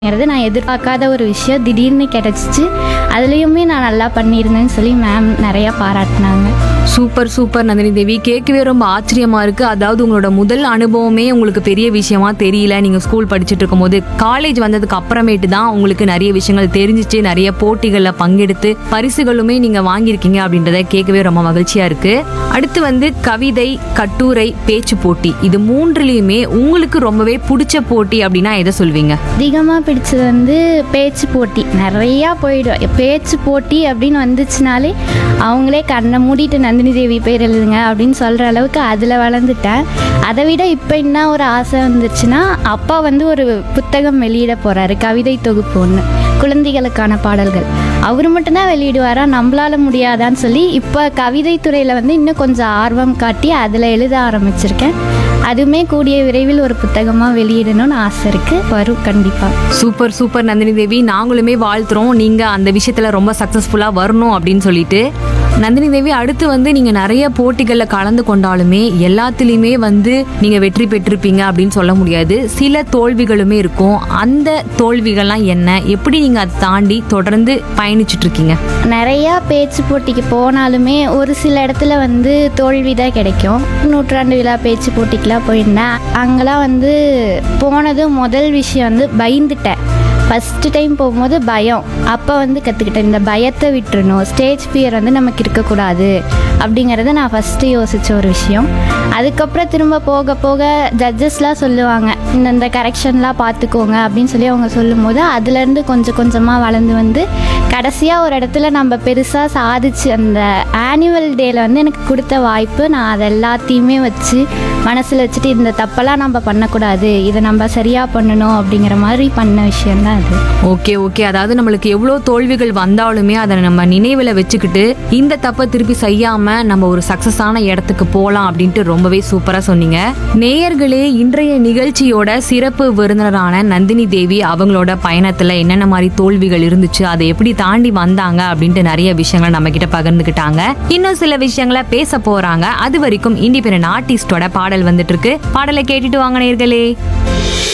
ங்கிறது நான் எதிர்பார்க்காத ஒரு விஷயம் திடீர்னு கிடச்சிச்சு அதுலேயுமே நான் நல்லா பண்ணியிருந்தேன்னு சொல்லி மேம் நிறையா பாராட்டினாங்க சூப்பர் சூப்பர் நந்தினி தேவி கேட்கவே ரொம்ப ஆச்சரியமா இருக்கு அதாவது உங்களோட முதல் அனுபவமே உங்களுக்கு பெரிய விஷயமா தெரியல நீங்க ஸ்கூல் படிச்சுட்டு இருக்கும்போது காலேஜ் வந்ததுக்கு அப்புறமேட்டு தான் உங்களுக்கு நிறைய விஷயங்கள் தெரிஞ்சிச்சு நிறைய போட்டிகள்ல பங்கெடுத்து பரிசுகளுமே நீங்க வாங்கியிருக்கீங்க அப்படின்றத கேட்கவே ரொம்ப மகிழ்ச்சியா இருக்கு அடுத்து வந்து கவிதை கட்டுரை பேச்சு போட்டி இது மூன்றுலயுமே உங்களுக்கு ரொம்பவே பிடிச்ச போட்டி அப்படின்னா எதை சொல்வீங்க அதிகமாக பிடிச்சது வந்து பேச்சு போட்டி நிறையா போயிடும் பேச்சு போட்டி அப்படின்னு வந்துச்சுனாலே அவங்களே கண்ணை மூடிட்டு நந்தினி தேவி பேர் எழுதுங்க அப்படின்னு சொல்கிற அளவுக்கு அதில் வளர்ந்துட்டேன் அதை விட இப்போ என்ன ஒரு ஆசை வந்துச்சுன்னா அப்பா வந்து ஒரு புத்தகம் வெளியிட போகிறாரு கவிதை தொகுப்பு ஒன்று குழந்தைகளுக்கான பாடல்கள் அவர் மட்டும்தான் வெளியிடுவாரா நம்மளால முடியாதான்னு சொல்லி இப்போ கவிதை துறையில் வந்து இன்னும் கொஞ்சம் ஆர்வம் காட்டி அதில் எழுத ஆரம்பிச்சிருக்கேன் அதுவுமே கூடிய விரைவில் ஒரு புத்தகமாக வெளியிடணும்னு ஆசை இருக்குது வரும் கண்டிப்பாக சூப்பர் சூப்பர் நந்தினி தேவி நாங்களுமே வாழ்த்துறோம் நீங்க அந்த விஷயத்துல ரொம்ப சக்சஸ்ஃபுல்லா வரணும் அப்படின்னு சொல்லிட்டு நந்தினி தேவி அடுத்து வந்து நீங்க நிறைய போட்டிகள்ல கலந்து கொண்டாலுமே எல்லாத்துலயுமே வந்து நீங்க வெற்றி பெற்றிருப்பீங்க அப்படின்னு சொல்ல முடியாது சில தோல்விகளுமே இருக்கும் அந்த தோல்விகள்லாம் என்ன எப்படி நீங்க அதை தாண்டி தொடர்ந்து பயணிச்சுட்டு இருக்கீங்க நிறையா பேச்சு போட்டிக்கு போனாலுமே ஒரு சில இடத்துல வந்து தோல்வி தான் கிடைக்கும் நூற்றாண்டு விழா பேச்சு போட்டிக்கெலாம் போயிருந்தேன் அங்கெல்லாம் வந்து போனது முதல் விஷயம் வந்து பயந்துட்டேன் ஃபஸ்ட்டு டைம் போகும்போது பயம் அப்போ வந்து கற்றுக்கிட்டேன் இந்த பயத்தை விட்டுறணும் ஸ்டேஜ் ஃபியர் வந்து நமக்கு இருக்கக்கூடாது அப்படிங்கிறத நான் ஃபஸ்ட்டு யோசித்த ஒரு விஷயம் அதுக்கப்புறம் திரும்ப போக போக ஜட்ஜஸ்லாம் சொல்லுவாங்க இந்த இந்த கரெக்ஷன்லாம் பார்த்துக்கோங்க அப்படின்னு சொல்லி அவங்க சொல்லும்போது அதுலேருந்து கொஞ்சம் கொஞ்சமாக வளர்ந்து வந்து கடைசியாக ஒரு இடத்துல நம்ம பெருசாக சாதிச்சு அந்த ஆனுவல் டேயில் வந்து எனக்கு கொடுத்த வாய்ப்பு நான் அதை எல்லாத்தையுமே வச்சு மனசில் வச்சுட்டு இந்த தப்பெல்லாம் நம்ம பண்ணக்கூடாது இதை நம்ம சரியாக பண்ணணும் அப்படிங்கிற மாதிரி பண்ண விஷயம்தான் அது ஓகே ஓகே அதாவது நம்மளுக்கு எவ்வளோ தோல்விகள் வந்தாலுமே அதை நம்ம நினைவில் வச்சுக்கிட்டு இந்த தப்பை திருப்பி செய்யாம நம்ம ஒரு சக்சஸான இடத்துக்கு போகலாம் அப்படின்ட்டு ரொம்பவே சூப்பராக சொன்னீங்க நேயர்களே இன்றைய நிகழ்ச்சியோட சிறப்பு விருந்தினரான நந்தினி தேவி அவங்களோட பயணத்தில் என்னென்ன மாதிரி தோல்விகள் இருந்துச்சு அதை எப்படி தாண்டி வந்தாங்க அப்படின்ட்டு நிறைய விஷயங்களை நம்ம கிட்ட பகிர்ந்துக்கிட்டாங்க இன்னும் சில விஷயங்களை பேச போறாங்க அது வரைக்கும் இண்டிபெண்டன்ட் ஆர்டிஸ்டோட பாடல் வந்துட்டு இருக்கு பாடலை கேட்டுட்டு வாங்க நேயர்களே